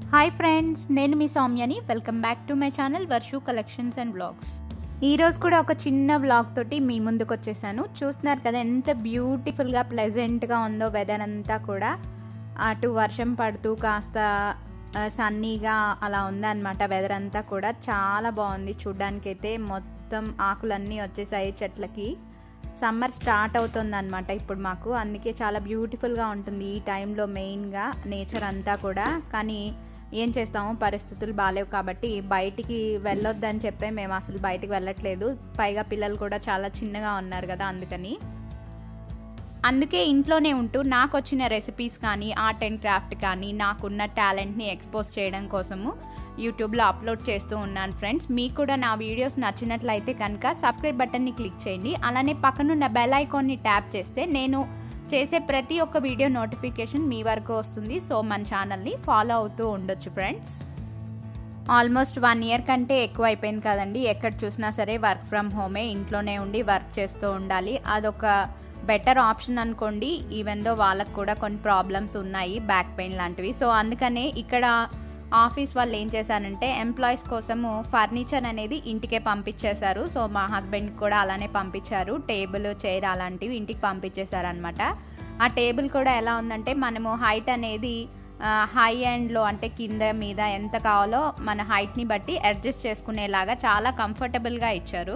hi friends నేను మీ సౌమ్యని welcome back to my channel Varshu collections and blogs ఈరోజు కూడా ఒక చిన్న వ్లాగ్ తోటి మీ ముందుకు వచ్చేసాను చూస్తున్నారు కదా ఎంత బ్యూటిఫుల్గా ప్లెజెంట్గా ఉందో వెదర్ అంతా కూడా అటు వర్షం పడుతూ కాస్త సన్నీగా అలా ఉందన్నమాట వెదర్ అంతా కూడా చాలా బాగుంది చూడ్డానికైతే మొత్తం ఆకులన్నీ వచ్చేసాయి చెట్లకి సమ్మర్ స్టార్ట్ అవుతుంది అనమాట ఇప్పుడు మాకు అందుకే చాలా బ్యూటిఫుల్గా ఉంటుంది ఈ టైంలో మెయిన్గా నేచర్ అంతా కూడా కానీ ఏం చేస్తాము పరిస్థితులు బాగాలేవు కాబట్టి బయటికి వెళ్ళొద్దని చెప్పే మేము అసలు బయటికి వెళ్ళట్లేదు పైగా పిల్లలు కూడా చాలా చిన్నగా ఉన్నారు కదా అందుకని అందుకే ఇంట్లోనే ఉంటూ నాకు వచ్చిన రెసిపీస్ కానీ ఆర్ట్ అండ్ క్రాఫ్ట్ కానీ నాకున్న టాలెంట్ని ఎక్స్పోజ్ చేయడం కోసము యూట్యూబ్లో అప్లోడ్ చేస్తూ ఉన్నాను ఫ్రెండ్స్ మీకు కూడా నా వీడియోస్ నచ్చినట్లయితే కనుక సబ్స్క్రైబ్ బటన్ని క్లిక్ చేయండి అలానే పక్కనున్న బెల్ ఐకాన్ని ట్యాప్ చేస్తే నేను చేసే ప్రతి ఒక్క వీడియో నోటిఫికేషన్ మీ వరకు వస్తుంది సో మన ఛానల్ని ఫాలో అవుతూ ఉండొచ్చు ఫ్రెండ్స్ ఆల్మోస్ట్ వన్ ఇయర్ కంటే ఎక్కువ అయిపోయింది కదండి ఎక్కడ చూసినా సరే వర్క్ ఫ్రమ్ హోమే ఇంట్లోనే ఉండి వర్క్ చేస్తూ ఉండాలి అదొక బెటర్ ఆప్షన్ అనుకోండి ఈవెన్ దో వాళ్ళకు కూడా కొన్ని ప్రాబ్లమ్స్ ఉన్నాయి బ్యాక్ పెయిన్ లాంటివి సో అందుకనే ఇక్కడ ఆఫీస్ వాళ్ళు ఏం చేశారంటే ఎంప్లాయీస్ కోసము ఫర్నిచర్ అనేది ఇంటికే పంపించేశారు సో మా హస్బెండ్ కూడా అలానే పంపించారు టేబుల్ చైర్ అలాంటివి ఇంటికి పంపించేశారనమాట ఆ టేబుల్ కూడా ఎలా ఉందంటే మనము హైట్ అనేది హై అండ్లో అంటే కింద మీద ఎంత కావాలో మన హైట్ని బట్టి అడ్జస్ట్ చేసుకునేలాగా చాలా కంఫర్టబుల్గా ఇచ్చారు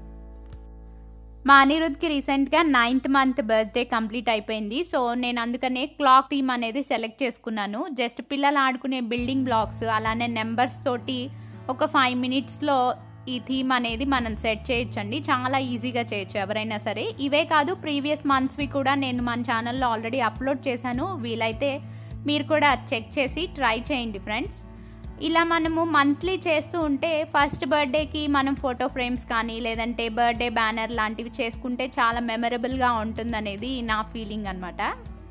మా అనిరుద్ధ్కి రీసెంట్గా నైన్త్ మంత్ బర్త్డే కంప్లీట్ అయిపోయింది సో నేను అందుకనే క్లాక్ థీమ్ అనేది సెలెక్ట్ చేసుకున్నాను జస్ట్ పిల్లలు ఆడుకునే బిల్డింగ్ బ్లాక్స్ అలానే నెంబర్స్ తోటి ఒక ఫైవ్ మినిట్స్లో ఈ థీమ్ అనేది మనం సెట్ చేయొచ్చండి చాలా ఈజీగా చేయొచ్చు ఎవరైనా సరే ఇవే కాదు ప్రీవియస్ మంత్స్వి కూడా నేను మన ఛానల్లో ఆల్రెడీ అప్లోడ్ చేశాను వీలైతే మీరు కూడా చెక్ చేసి ట్రై చేయండి ఫ్రెండ్స్ ఇలా మనము మంత్లీ చేస్తూ ఉంటే ఫస్ట్ బర్త్డేకి మనం ఫోటో ఫ్రేమ్స్ కానీ లేదంటే బర్త్డే బ్యానర్ లాంటివి చేసుకుంటే చాలా మెమరబుల్గా ఉంటుందనేది నా ఫీలింగ్ అనమాట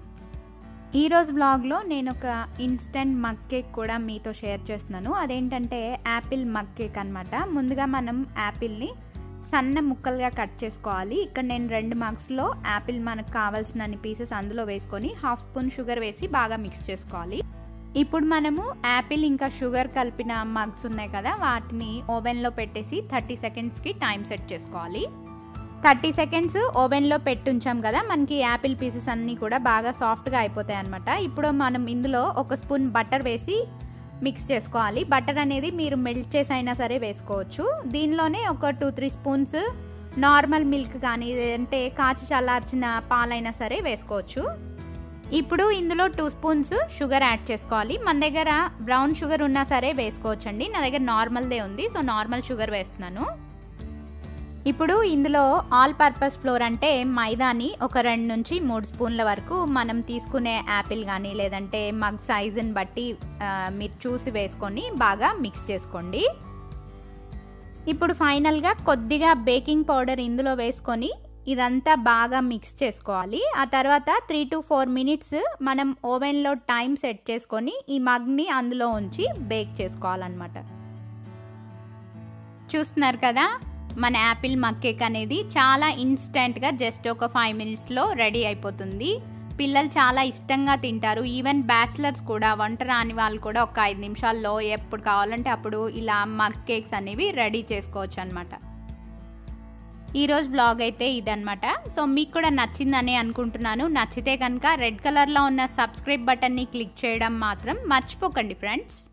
ఈరోజు బ్లాగ్లో నేను ఒక ఇన్స్టెంట్ మగ్ కేక్ కూడా మీతో షేర్ చేస్తున్నాను అదేంటంటే యాపిల్ మగ్ కేక్ అనమాట ముందుగా మనం యాపిల్ని సన్న ముక్కలుగా కట్ చేసుకోవాలి ఇక్కడ నేను రెండు మగ్స్లో యాపిల్ మనకు కావాల్సిన పీసెస్ అందులో వేసుకొని హాఫ్ స్పూన్ షుగర్ వేసి బాగా మిక్స్ చేసుకోవాలి ఇప్పుడు మనము యాపిల్ ఇంకా షుగర్ కలిపిన మగ్స్ ఉన్నాయి కదా వాటిని ఓవెన్లో పెట్టేసి థర్టీ సెకండ్స్కి టైం సెట్ చేసుకోవాలి థర్టీ సెకండ్స్ ఓవెన్లో పెట్టుంచాం కదా మనకి యాపిల్ పీసెస్ అన్నీ కూడా బాగా సాఫ్ట్గా అయిపోతాయి అనమాట ఇప్పుడు మనం ఇందులో ఒక స్పూన్ బటర్ వేసి మిక్స్ చేసుకోవాలి బటర్ అనేది మీరు మెల్ట్ చేసి అయినా సరే వేసుకోవచ్చు దీనిలోనే ఒక two three spoons normal milk కానీ లేదంటే కాచి చల్లార్చిన పాలైనా సరే వేసుకోవచ్చు ఇప్పుడు ఇందులో టూ స్పూన్స్ షుగర్ యాడ్ చేసుకోవాలి మన దగ్గర బ్రౌన్ షుగర్ ఉన్నా సరే వేసుకోవచ్చండి నా దగ్గర నార్మల్దే ఉంది సో నార్మల్ షుగర్ వేస్తున్నాను ఇప్పుడు ఇందులో ఆల్ పర్పస్ ఫ్లోర్ అంటే మైదాని ఒక రెండు నుంచి మూడు స్పూన్ల వరకు మనం తీసుకునే యాపిల్ కానీ లేదంటే మగ్ సైజుని బట్టి మీరు చూసి వేసుకొని బాగా మిక్స్ చేసుకోండి ఇప్పుడు ఫైనల్గా కొద్దిగా బేకింగ్ పౌడర్ ఇందులో వేసుకొని ఇదంతా బాగా మిక్స్ చేసుకోవాలి ఆ తర్వాత త్రీ టు ఫోర్ మినిట్స్ మనం ఓవెన్లో టైం సెట్ చేసుకొని ఈ మగ్ని అందులో ఉంచి బేక్ చేసుకోవాలన్నమాట చూస్తున్నారు కదా మన యాపిల్ మగ్ కేక్ అనేది చాలా ఇన్స్టెంట్గా జస్ట్ ఒక ఫైవ్ మినిట్స్లో రెడీ అయిపోతుంది పిల్లలు చాలా ఇష్టంగా తింటారు ఈవెన్ బ్యాచిలర్స్ కూడా వంట రాని వాళ్ళు కూడా ఒక ఐదు నిమిషాల్లో ఎప్పుడు కావాలంటే అప్పుడు ఇలా మగ్ కేక్స్ అనేవి రెడీ చేసుకోవచ్చు అనమాట ఈరోజు బ్లాగ్ అయితే ఇదనమాట సో మీకు కూడా నచ్చిందని అనుకుంటున్నాను నచ్చితే కనుక రెడ్ కలర్లో ఉన్న సబ్స్క్రైబ్ బటన్ని క్లిక్ చేయడం మాత్రం మర్చిపోకండి ఫ్రెండ్స్